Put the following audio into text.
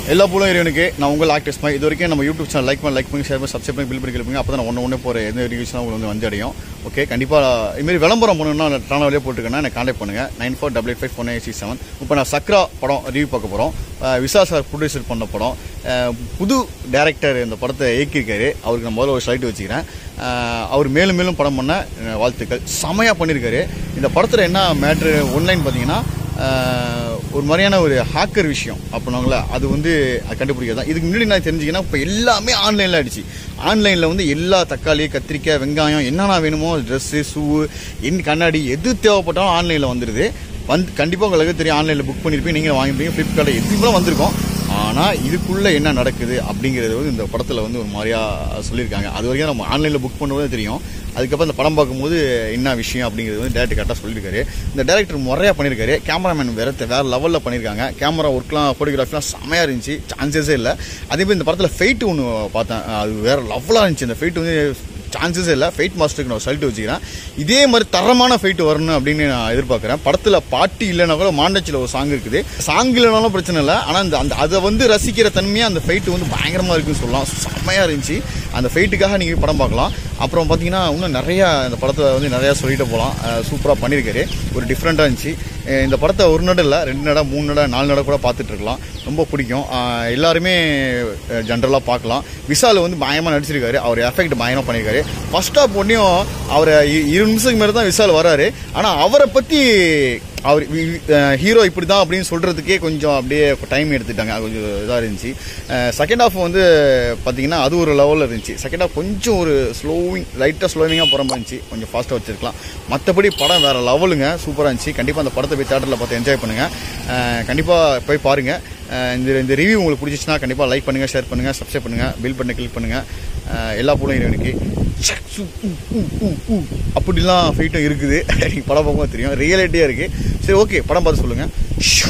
எல்லா பூலும் இறைவனுக்கு நான் உங்கள் ஆக்டர்ஸ் மாதிரி இது வரைக்கும் நம்ம யூடியூப் சேனல் லைக் பண்ணி லைக் பண்ணி ஷேர் பண்ணி சப்ஸ்கிரைப் பண்ணி பில் பண்ணி கிளிப்புங்க அப்போ தான் நான் ஒன்று ஒன்று போகிற எந்த ரிவ்யூஸ்லாம் உங்களுக்கு வந்து வந்து அடையும் ஓகே கண்டிப்பாக இதுமாரி விளம்பரம் பண்ணணும்னா டானா வழியாக போட்டுருக்கேன்னா எனக்கு கான்டாக்ட் பண்ணுங்கள் nine four double eight five four nine six seven இப்போ நான் சக்ரா படம் ரிவ்யூ பார்க்க போகிறோம் விசா சார் ப்ரொடியூசர் பண்ண படம் அஹ், புது டேரக்டர் இந்த படத்தை இயக்கியிருக்காரு அவருக்கு நான் முதல்ல ஒரு ஸ்லைட் வச்சுக்கிறேன் அஹ், அவர் மேலும் மேலும் படம் பண்ண அஹ், வாழ்த்துக்கள் செமையாக பண்ணியிருக்காரு இந்த படத்தில் என்ன மேட்ரு ஒன்லைன் பார்த்தீங்கன்னா ஆஹ் ஒரு மாதிரியான ஒரு ஹேக்கர் விஷயம் அப்படின்னாங்களா அது வந்து கண்டுபிடிக்கிறது தான் இதுக்கு முன்னாடி நான் தெரிஞ்சுக்கினா இப்போ எல்லாமே ஆன்லைனில் ஆயிடுச்சு ஆன்லைனில் வந்து எல்லா தக்காளி கத்திரிக்காய் வெங்காயம் என்னென்ன வேணுமோ ட்ரெஸ்ஸு ஷூ என் கண்ணாடி எது தேவைப்பட்டாலும் ஆன்லைனில் வந்துடுது வந்து கண்டிப்பாக உங்களுக்கு தெரியும் ஆன்லைனில் புக் பண்ணியிருப்பீங்க நீங்கள் வாங்கிப்பீங்க ஃப்ளிப்கார்ட்டில் எதுவும் வந்திருக்கோம் ஆனால் இதுக்குள்ளே என்ன நடக்குது அப்படிங்கிறது வந்து இந்த படத்தில் வந்து ஒரு மாதிரியா சொல்லியிருக்காங்க அது வரைக்கும் நம்ம ஆன்லைனில் புக் பண்ணும்போது தெரியும் அதுக்கப்புறம் இந்த படம் பார்க்கும்போது என்ன விஷயம் அப்படிங்கிறது வந்து டேரக்டர் கரெக்டாக சொல்லியிருக்காரு இந்த டேரக்டர் முறையாக பண்ணியிருக்காரு கேமராமேன் வேற வேறு லெவலில் பண்ணியிருக்காங்க கேமரா ஒர்க்லாம் ஃபோட்டோகிராஃபிலாம் செம்மையாக இருந்துச்சு சான்சஸே இல்லை அதே மாதிரி இந்த படத்தில் ஃபைட்டு ஒன்று பார்த்தேன் அது வேறு லெவலாக இருந்துச்சு இந்த ஃபைட் வந்து சான்சஸே இல்லை ஃபைட் மாஸ்டருக்கு நான் சொல்லிட்டு வச்சுக்கிறேன் இதே மாதிரி தரமான ஃபைட் வரணும் அப்படின்னு நான் எதிர்பார்க்குறேன் படத்தில் பாட்டு இல்லைன்னா கூட மாண்டச்சில் ஒரு சாங் இருக்குது சாங் இல்லைனாலும் பிரச்சனை இல்லை ஆனால் அந்த அந்த அதை வந்து ரசிக்கிற தன்மையாக அந்த ஃபைட்டு வந்து பயங்கரமாக இருக்குன்னு சொல்லலாம் செம்மையாக இருந்துச்சு அந்த ஃபைட்டுக்காக நீங்கள் படம் பார்க்கலாம் அப்புறம் பார்த்தீங்கன்னா இன்னும் நிறையா இந்த படத்தை வந்து நிறையா சொல்லிட்டு போகலாம் சூப்பராக பண்ணியிருக்காரு ஒரு டிஃப்ரெண்ட்டாக இருந்துச்சு அஹ் இந்த படத்தை ஒரு நட இல்லை ரெண்டு நட மூணு நட நாலு நட கூட பார்த்துட்டு இருக்கலாம் ரொம்ப பிடிக்கும் அஹ் எல்லாருமே ஜென்ரலாக பார்க்கலாம் விஷால் வந்து பயமாக நடிச்சிருக்காரு அவர் எஃபெக்ட் பயமாக பண்ணியிருக்காரு ஃபர்ஸ்ட் ஆஃப் ஒன்றையும் அவரை இ- இரு நிமிஷத்துக்கு மேலே தான் விஷால் வராரு ஆனால் அவரை பற்றி அவர் ஹீரோ இப்படி தான் அப்படின்னு சொல்கிறதுக்கே கொஞ்சம் அப்படியே டைம் எடுத்துட்டாங்க அது கொஞ்சம் இதாக இருந்துச்சு செகண்ட் ஹாஃப் வந்து பார்த்தீங்கன்னா அது ஒரு லெவலில் இருந்துச்சு செகண்ட் ஹாஃப் கொஞ்சம் ஒரு ஸ்லோவிங் லைட்டாக ஸ்லோவிங்காக போகிற மாதிரி இருந்துச்சு கொஞ்சம் ஃபாஸ்ட்டாக வச்சிருக்கலாம் மற்றபடி படம் வேறு லெவலுங்க சூப்பராக இருந்துச்சு கண்டிப்பாக அந்த படத்தை போய் தேட்டரில் பார்த்து என்ஜாய் பண்ணுங்கள் கண்டிப்பாக போய் பாருங்கள் இந்த இந்த ரிவ்யூ உங்களுக்கு பிடிச்சிச்சுன்னா கண்டிப்பாக லைக் பண்ணுங்கள் ஷேர் பண்ணுங்கள் சப்ஸ்கிரைப் பண்ணுங்கள் பில் பண்ணி கிளிக் பண்ணுங்கள் எல்லா பூலும் இறைவனுக்கு சக், சு, உ, உ, உ, உ. அப்படிலாம் ஃபைட்டும் இருக்குது நீங்கள் படம் பார்க்கும்போது தெரியும் ரியாலிட்டியாக இருக்குது சரி ஓகே படம் பார்த்து சொல்லுங்கள்